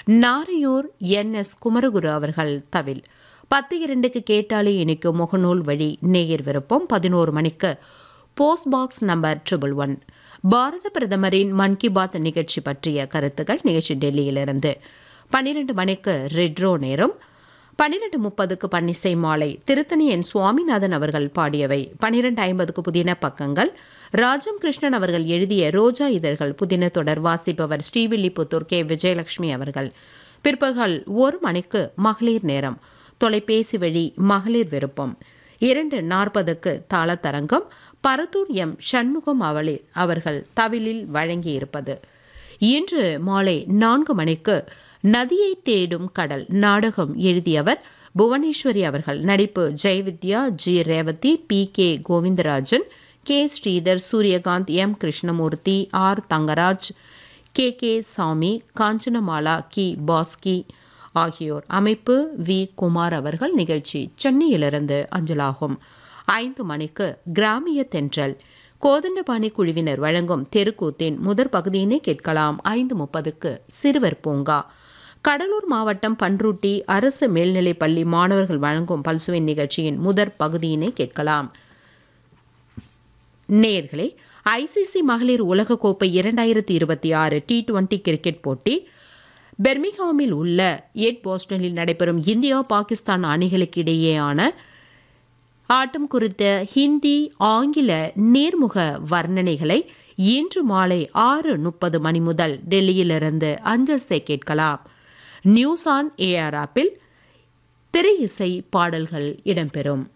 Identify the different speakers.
Speaker 1: Naraiyur N S Kumaraguru அவர்கள் தவில் பத்து இரண்டுக்கு கேட்டாலே இணைக்கும் முகநூல் வழி நேயர் விருப்பம் பதினோரு மணிக்கு post box number triple one பாரத பிரதமரின் மன் கி பாத் நிகழ்ச்சி பற்றிய கருத்துக்கள் நிகழ்ச்சி டெல்லியிலிருந்து பன்னிரண்டு மணிக்கு ரெட்ரோ நேரம் பன்னிரண்டு முப்பதுக்கு பன்னிசை மாலை திருத்தணி என் சுவாமிநாதன் அவர்கள் பாடியவை பன்னிரண்டு ஐம்பதுக்கு புதின பக்கங்கள் ராஜம் கிருஷ்ணன் அவர்கள் எழுதிய ரோஜா இதழ்கள் புதின தொடர் வாசிப்பவர் ஸ்ரீவில்லிபுத்தூர் கே விஜயலட்சுமி அவர்கள் பிற்பகல் ஒரு மணிக்கு மகளிர் நேரம் தொலைபேசி வழி மகளிர் விருப்பம் இரண்டு நாற்பதுக்கு தாளத்தரங்கம் பரத்தூர் எம் சண்முகம் அவளி அவர்கள் தவிலில் வழங்கியிருப்பது இன்று மாலை நான்கு மணிக்கு நதியை தேடும் கடல் நாடகம் எழுதியவர் புவனேஸ்வரி அவர்கள் நடிப்பு Jayavidya G Revathi P K Govindarajan K Sridhar Suryakanth M Krishnamurthy R Thangaraj K K Sami Kanchanamala கி பாஸ்கி ஆகியோர் அமைப்பு வி குமார் அவர்கள் நிகழ்ச்சி சென்னையிலிருந்து அஞ்சலாகும் ஐந்து மணிக்கு கிராமிய தென்றல் கோதண்டபாணி குழுவினர் வழங்கும் தெருக்கூத்தின் முதற் பகுதியினை கேட்கலாம் ஐந்து முப்பதுக்கு சிறுவர் பூங்கா கடலூர் மாவட்டம் பன்ருட்டி அரசு மேல்நிலைப் பள்ளி மாணவர்கள் வழங்கும் பல்சுவை நிகழ்ச்சியின் முதற் பகுதியினை கேட்கலாம் நேர்களே ஐசிசி மகளிர் உலகக்கோப்பை இரண்டாயிரத்தி இருபத்தி ஆறு டி டுவெண்டி கிரிக்கெட் போட்டி பெர்மிங்ஹாமில் உள்ள எட் போஸ்டனில் நடைபெறும் இந்தியா பாகிஸ்தான் அணிகளுக்கு இடையேயான ஆட்டம் குறித்த ஹிந்தி ஆங்கில நேர்முக வர்ணனைகளை இன்று மாலை ஆறு முப்பது மணி முதல் டெல்லியிலிருந்து அஞ்சல்சை கேட்கலாம் நியூஸ் ஆன் ஏஆர் ஆப்பில் திரை இசை பாடல்கள் இடம்பெறும்